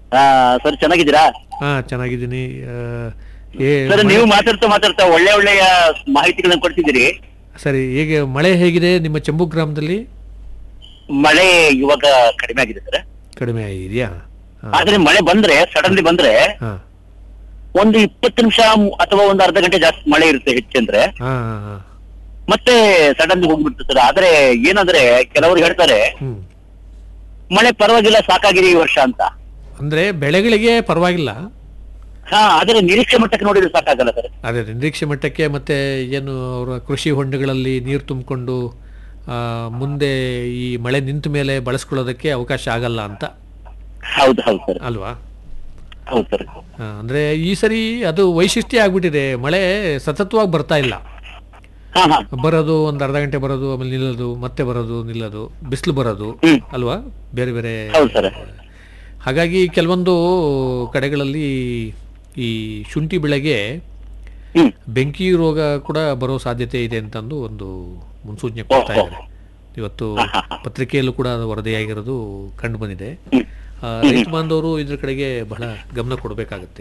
ಆ, ಸರ್ ಚೆನ್ನಾಗಿದ್ದೀರಾ ಹಾ ಚೆನ್ನಾಗಿದ್ದೀನಿ ಆ, ಏ ಸರ್ ಮಳೆ- ನೀವು ಮಾತಾಡ್ತಾ ಮಾತಾಡ್ತಾ ಒಳ್ಳೆ ಒಳ್ಳೆಯ ಮಾಹಿತಿಗಳನ್ನ ಕೊಡ್ತಿದ್ದೀರಿ ಸರಿ ಹೇಗೆ ಮಳೆ ಹೇಗಿದೆ ನಿಮ್ಮ ಚಂಬು ಗ್ರಾಮದಲ್ಲಿ ಮಳೆ ಇವಾಗ ಕಡಿಮೆ ಆಗಿದೆ ಸರ್ ಕಡಿಮೆ ಆಗಿದೆಯಾ ಹಾ. ಆದ್ರೆ ಮಳೆ ಬಂದ್ರೆ ಸಡನ್ಲಿ ಬಂದ್ರೆ ಹಾ ಒಂದು ಇಪ್ಪತ್ತು ನಿಮಿಷ ಅಥವಾ ಒಂದು ಅರ್ಧ ಗಂಟೆ ಜಾಸ್ತಿ ಮಳೆ ಇರುತ್ತೆ ಹೆಚ್ಚಂದ್ರೆ ಹಾ ಹಾ ಹಾ ಮತ್ತೆ ಸಡನ್ಲಿ ಹೋಗ್ಬಿಡ್ತು ಸರ್ ಆದ್ರೆ ಏನಂದ್ರೆ ಕೆಲವರು ಹೇಳ್ತಾರೆ ಹ್ಮ್ ಮಳೆ ಪರವಾಗಿಲ್ಲ ಸಾಕಾಗಿದೆ ಈ ವರ್ಷ ಅಂತ ಅಂದ್ರೆ ಬೆಳೆಗಳಿಗೆ ಪರವಾಗಿಲ್ಲ ಹಾ ಆದ್ರೆ ನಿರೀಕ್ಷೆ ಮಟ್ಟಕ್ಕೆ ನೋಡಿದ್ರೆ ಸಾಕಾಗಲ್ಲ ಸರ್ ಅದೇ ನಿರೀಕ್ಷೆ ಮಟ್ಟಕ್ಕೆ ಮತ್ತೆ ಏನು ಅವರ ಕೃಷಿ ಹೊಂಡಗಳಲ್ಲಿ ನೀರು ತುಂಬಿಕೊಂಡು ಮುಂದೆ ಈ ಮಳೆ ನಿಂತ ಮೇಲೆ ಬಳಸ್ಕೊಳ್ಳೋದಕ್ಕೆ ಅವಕಾಶ ಆಗಲ್ಲ ಅಂತ ಹೌದು ಹೌದು ಸರ್ ಅಲ್ವಾ ಹೌದು ಸರ್ ಆ, ಅಂದ್ರೆ ಈ ಸರಿ ಅದು ವೈಶಿಷ್ಟ್ಯ ಆಗ್ಬಿಟ್ಟಿದೆ ಮಳೆ ಸತತವಾಗಿ ಬರ್ತಾ ಇಲ್ಲ ಹಾ ಹಾ ಬರೋದು ಒಂದು ಅರ್ಧ ಗಂಟೆ ಬರೋದು ಆಮೇಲೆ ನಿಲ್ಲೋದು ಮತ್ತೆ ಬರೋದು ನಿಲ್ಲೋದು ಬಿಸಿಲು ಬರೋದು ಹ್ಮ್ ಅಲ್ವಾ ಬೇರೆ ಬೇರೆ ಹೌದು ಸರ್ ಹಾಗಾಗಿ ಕೆಲವೊಂದು ಕಡೆಗಳಲ್ಲಿ ಈ ಶುಂಠಿ ಬೆಳೆಗೆ ಹ್ಮ್ ಬೆಂಕಿ ರೋಗ ಕೂಡ ಬರೋ ಸಾಧ್ಯತೆ ಇದೆ ಅಂತಂದು ಒಂದು ಮುನ್ಸೂಚನೆ ಕೊಡ್ತಾ ಇದ್ದಾರೆ ಇವತ್ತು ಪತ್ರಿಕೆಯಲ್ಲೂ ಕೂಡ ಅದು ವರದಿಯಾಗಿರೋದು ಕಂಡು ಬಂದಿದೆ ಹ್ಮ್ ಆ, ರೈತ ಬಾಂಧವರು ಇದ್ರ ಕಡೆಗೆ ಬಹಳ ಗಮನ ಕೊಡಬೇಕಾಗತ್ತೆ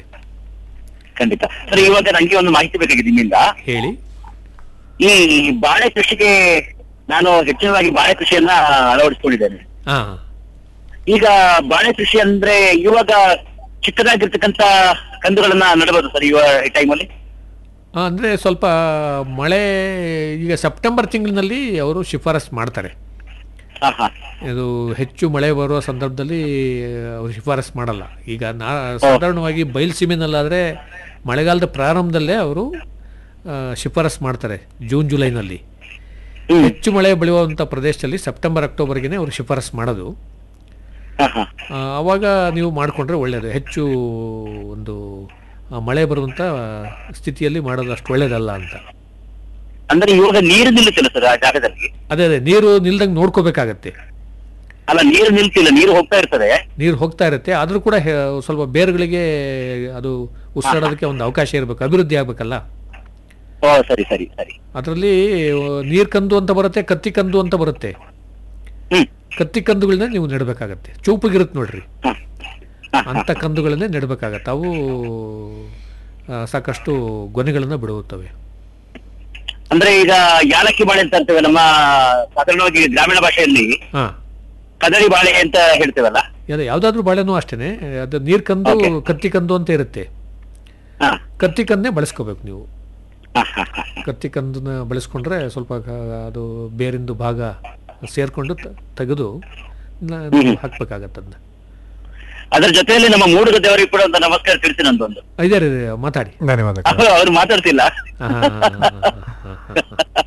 ಖಂಡಿತ ಸರ್ ಇವಾಗ ನಂಗೆ ಒಂದು ಮಾಹಿತಿ ಬೇಕಾಗಿದೆ ನಿಮ್ಮಿಂದ ಹೇಳಿ ಈ ಬಾಳೆ ಕೃಷಿಗೆ ನಾನು ಹೆಚ್ಚಿನದಾಗಿ ಬಾಳೆ ಕೃಷಿಯನ್ನ ಅಳವಡಿಸ್ಕೊಂಡಿದ್ದೇನೆ ಹಾ ಈಗ ಬಾಳೆ ಕೃಷಿ ಅಂದ್ರೆ ಇವಾಗ ಚಿಕ್ಕದಾಗಿರ್ತಕ್ಕಂತ ಕಂದುಗಳನ್ನ ನಡಬಹುದು ಸರ್ ಇವ ಈ ಟೈಮಲ್ಲಿ ಆ, ಅಂದ್ರೆ ಸ್ವಲ್ಪ ಮಳೆ ಈಗ ಸೆಪ್ಟೆಂಬರ್ ತಿಂಗಳಿನಲ್ಲಿ ಅವರು ಶಿಫಾರಸ್ ಮಾಡ್ತಾರೆ ಹಾ ಹಾ ಇದು ಹೆಚ್ಚು ಮಳೆ ಬರುವ ಸಂದರ್ಭದಲ್ಲಿ ಅವರು ಶಿಫಾರಸ್ ಮಾಡಲ್ಲ ಈಗ ನಾ ಸಾಧಾರಣವಾಗಿ ಬಯಲುಸೀಮೆನಲ್ಲಾದರೆ ಮಳೆಗಾಲದ ಪ್ರಾರಂಭದಲ್ಲೇ ಅವರು ಆ, ಶಿಫಾರಸ್ ಮಾಡ್ತಾರೆ ಜೂನ್ ಜುಲೈನಲ್ಲಿ ಹ್ಮ್ ಹೆಚ್ಚು ಮಳೆ ಬೆಳೆಯುವಂಥ ಪ್ರದೇಶದಲ್ಲಿ ಸೆಪ್ಟೆಂಬರ್ ಅಕ್ಟೋಬರ್ಗೆ ಅವರು ಶಿಫಾರಸ್ ಮಾಡೋದು ಹಾ ಹಾ ಆ, ಆವಾಗ ನೀವು ಮಾಡಿಕೊಂಡ್ರೆ ಒಳ್ಳೆಯದು ಹೆಚ್ಚು ಒಂದು ಆ, ಮಳೆ ಬರುವಂಥ ಸ್ಥಿತಿಯಲ್ಲಿ ಮಾಡೋದು ಅಷ್ಟು ಒಳ್ಳೇದಲ್ಲ ಅಂತ ಅಂದ್ರೆ ಇವಾಗ ನೀರು ನಿಲ್ಲುತ್ತಿಲ್ಲ ಸರ್ ಆ ಜಾಗದಲ್ಲಿ ಅದೇ ಅದೇ ನೀರು ನಿಲ್ದಂಗೆ ನೋಡ್ಕೋಬೇಕಾಗತ್ತೆ ಅಲ್ಲ ನೀರು ನಿಲ್ತಿಲ್ಲ ನೀರು ಹೋಗ್ತಾ ಇರ್ತದೆ ನೀರು ಹೋಗ್ತಾ ಇರುತ್ತೆ ಆದರೂ ಕೂಡ ಹೆ- ಸ್ವಲ್ಪ ಬೇರುಗಳಿಗೆ ಅದು ಉಸಿರಾಡೋದಕ್ಕೆ ಒಂದು ಅವಕಾಶ ಇರಬೇಕು ಅಭಿವೃದ್ಧಿ ಆಗಬೇಕಲ್ಲ ಓ ಸರಿ ಸರಿ ಸರಿ ಅದರಲ್ಲಿ ನೀರು ಕಂದು ಅಂತ ಬರುತ್ತೆ ಕತ್ತಿ ಕಂದು ಅಂತ ಬರುತ್ತೆ ಹ್ಮ್ ಕತ್ತಿ ಕಂದುಗಳನ್ನ ನೀವು ನೆಡಬೇಕಾಗತ್ತೆ ಚೂಪಿಗಿರುತ್ತೆ ನೋಡ್ರಿ ಹಾ ಹಾ ಅಂಥ ಕಂದುಗಳನ್ನೇ ನೆಡಬೇಕಾಗತ್ತೆ ಅವು ಆ, ಸಾಕಷ್ಟು ಗೊನೆಗಳನ್ನು ಬಿಡುತ್ತವೆ ಅಂದ್ರೆ ಈಗ ಯಾಲಕ್ಕಿ ಬಾಳೆ ಅಂತ ಅಂತೇವೆ ನಮ್ಮ ಸಾಧಾರಣವಾಗಿ ಗ್ರಾಮೀಣ ಭಾಷೆಯಲ್ಲಿ ಹಾಂ ಕದಳಿ ಬಾಳೆ ಅಂತ ಹೇಳ್ತೇವಲ್ಲ ಅದೇ ಯಾವುದಾದ್ರೂ ಬಾಳೆನೂ ಅಷ್ಟೇ ಅದು ನೀರು ಕಂದು Okay. ಕತ್ತಿ ಕಂದು ಅಂತ ಇರುತ್ತೆ ಹಾ ಕತ್ತಿ ಕಂದನ್ನೇ ಬಳಸ್ಕೋಬೇಕು ನೀವು ಹಾ ಹಾ ಹಾ ಕತ್ತಿ ಕಂದನ್ನ ಬಳಸ್ಕೊಂಡ್ರೆ ಸ್ವಲ್ಪ ಕ- ಅದು ಬೇರಿಂದು ಭಾಗ ಸೇರ್ಕೊಂಡು ತ- ತೆಗೆದು ನ- ನೀವು ಹಾಕ್ಬೇಕಾಗತ್ತೆ ಅದನ್ನ ಅದ್ರ ಜೊತೆಯಲ್ಲಿ ನಮ್ಮ ಮೂಡುಗದ್ದೆಯವರಿಗೆ ಕೂಡ ಒಂದು ನಮಸ್ಕಾರ ತಿಳಿಸಿ ನಂದೊಂದು ಇದೇ ರೀ ಮಾತಾಡಿ ಧನ್ಯವಾದಗಳು ಅವ್ರು ಮಾತಾಡ್ತಿಲ್ಲ ಹಾ, ಹಾ, ಹಾ, ಹಾ, ಹಾ, ಹಾ, ಹಾ.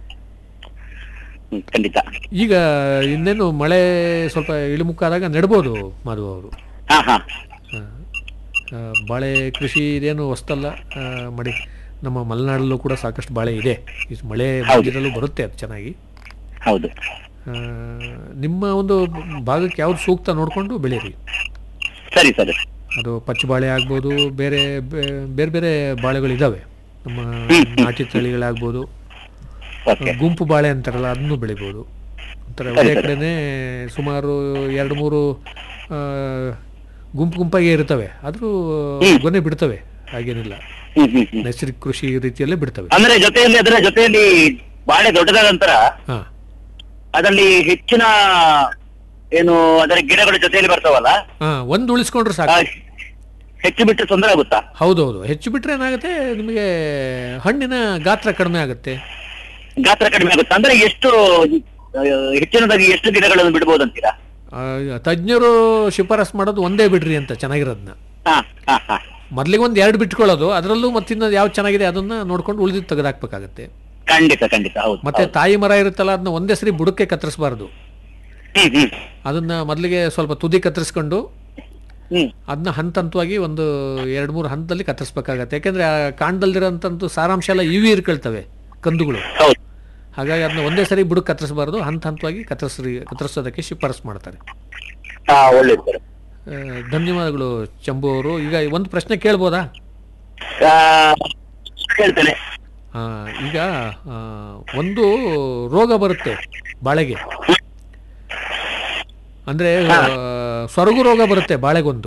ಹ್ಮ್, ಖಂಡಿತ ಈಗ ಇನ್ನೇನು ಮಳೆ ಸ್ವಲ್ಪ ಇಳಿಮುಖಾದಾಗ ನೆಡ್ಬೋದು ಮಾಧವ ಅವರು ಹಾ ಹಾ ಆ, ಆ, ಬಾಳೆ ಕೃಷಿ ಇದೇನು ಹೊಸ್ತಲ್ಲ ಆ, ಮಡಿ ನಮ್ಮ ಮಲೆನಾಡಲ್ಲೂ ಕೂಡ ಸಾಕಷ್ಟು ಬಾಳೆ ಇದೆ ಈ ಮಳೆ ಮಂದಿರಲ್ಲೂ ಬರುತ್ತೆ ಅದು ಚೆನ್ನಾಗಿ ಹೌದು ಆ, ನಿಮ್ಮ ಒಂದು ಭಾಗಕ್ಕೆ ಯಾವ್ದು ಸೂಕ್ತ ನೋಡಿಕೊಂಡು ಬೆಳೀರಿ ಸರಿ ಸರಿ ಅದು ಪಚ್ಚ ಬಾಳೆ ಆಗ್ಬೋದು ಬೇರೆ ಬೇ- ಬೇರೆ ಬೇರೆ ಬಾಳೆಗಳಿದ್ದಾವೆ ನಮ್ಮ ನಾಟಿ ತಳಿಗಳಾಗ್ಬೋದು ಓಕೆ ಗುಂಪು ಬಾಳೆ ಅಂತಾರಲ್ಲ ಅದನ್ನು ಬೆಳಿಬೋದು ಒಂಥರ ಒಳ್ಳೆ ಕಡೆನೇ ಸುಮಾರು ಎರಡು ಮೂರು ಆ, ಗುಂಪು ಗುಂಪಾಗೆ ಇರ್ತವೆ ಆದರೂ ಗೊನೆ ಬಿಡ್ತವೆ ಹಾಗೇನಿಲ್ಲ ಹ್ಮ್ ಹ್ಮ್ ಹ್ಮ್ ನೈಸರ್ಗಿಕ ಕೃಷಿ ರೀತಿಯಲ್ಲೇ ಬಿಡ್ತವೆ ಅಂದ್ರೆ ಜೊತೆಯಲ್ಲಿ ಅದರ ಜೊತೆಯಲ್ಲಿ ಬಾಳೆ ದೊಡ್ಡದಾದ ನಂತರ ಹಾಂ ಅದರಲ್ಲಿ ಹೆಚ್ಚಿನ ಏನು ಅದರ ಗಿಡಗಳ ಜೊತೆಯಲ್ಲಿ ಬರ್ತಾವಲ್ಲ ಹಾಂ ಒಂದು ಉಳಿಸ್ಕೊಂಡ್ರೆ ಆ, ಸಾಕು ಹೆಚ್ಚು ಬಿಟ್ಟರೆ ತೊಂದರೆ ಆಗುತ್ತಾ ಹೌದೌದು ಹೆಚ್ಚು ಬಿಟ್ಟರೆ ಏನಾಗುತ್ತೆ ನಿಮಗೆ ಹಣ್ಣಿನ ಗಾತ್ರ ಕಡಿಮೆ ಆಗುತ್ತೆ ಗಾತ್ರ ಕಡಿಮೆ ಆಗುತ್ತೆ ಅಂದ್ರೆ ಎಷ್ಟು ಆ, ಹೆಚ್ಚಿನದಾಗಿ ಎಷ್ಟು ಗಿಡಗಳನ್ನು ಬಿಡ್ಬೋದು ಅಂತೀರಾ ಆ, ತಜ್ಞರು ಶಿಫಾರಸ್ ಮಾಡೋದು ಒಂದೇ ಬಿಡ್ರಿ ಅಂತ ಚೆನ್ನಾಗಿರೋದನ್ನ ಹಾ ಹಾ ಹಾ ಮೊದಲಿಗೆ ಒಂದು ಎರಡು ಬಿಟ್ಕೊಳ್ಳೋದು ಅದರಲ್ಲೂ ಮತ್ತಿನ್ನ ಯಾವ್ದು ಚೆನ್ನಾಗಿದೆ ಅದನ್ನ ನೋಡ್ಕೊಂಡು ಉಳಿದಿದ್ದು ತೆಗೆದಾಕ್ಬೇಕಾಗತ್ತೆ ಖಂಡಿತ ಖಂಡಿತ ಹೌದು ಮತ್ತೆ ತಾಯಿ ಮರ ಇರುತ್ತಲ್ಲ ಅದನ್ನ ಒಂದೇ ಸರಿ ಬುಡಕ್ಕೆ ಕತ್ತರಿಸಬಾರ್ದು ಹ್ಮ್ ಹ್ಮ್ ಅದನ್ನ ಮೊದಲಿಗೆ ಸ್ವಲ್ಪ ತುದಿ ಕತ್ತರಿಸ್ಕೊಂಡು ಹ್ಮ್ ಅದನ್ನ ಹಂತ ಹಂತವಾಗಿ ಒಂದು ಎರಡು ಮೂರು ಹಂತದಲ್ಲಿ ಕತ್ತರಿಸ್ಬೇಕಾಗತ್ತೆ ಯಾಕೆಂದ್ರೆ ಆ ಕಾಂಡದಲ್ಲಿರೋಂಥದ್ದು ಸಾರಾಂಶ ಎಲ್ಲ ಇವಿ ಇರ್ಕೊಳ್ತವೆ ಕಂದುಗಳು ಹೌದು ಹಾಗಾಗಿ ಅದನ್ನ ಒಂದೇ ಸರಿ ಬುಡಕ್ಕೆ ಕತ್ತರಿಸಬಾರ್ದು ಹಂತ ಹಂತವಾಗಿ ಕತ್ತರಿಸ್ರಿ ಕತ್ತರಿಸೋದಕ್ಕೆ ಶಿಫಾರಸ್ ಮಾಡ್ತಾರೆ ಹಾ ಒಳ್ಳೇದು ಸರ್ ಆ, ಧನ್ಯವಾದಗಳು ಚಂಬು ಅವರು ಈಗ ಒಂದು ಪ್ರಶ್ನೆ ಕೇಳ್ಬೋದಾ ಆ, ಹೇಳ್ತೇನೆ ಆ, ಈಗ ಆ, ಒಂದು ರೋಗ ಬರುತ್ತೆ ಬಾಳೆಗೆ ಅಂದ್ರೆ ಆ, ಸೊರಗು ರೋಗ ಬರುತ್ತೆ ಬಾಳೆಗೊಂದು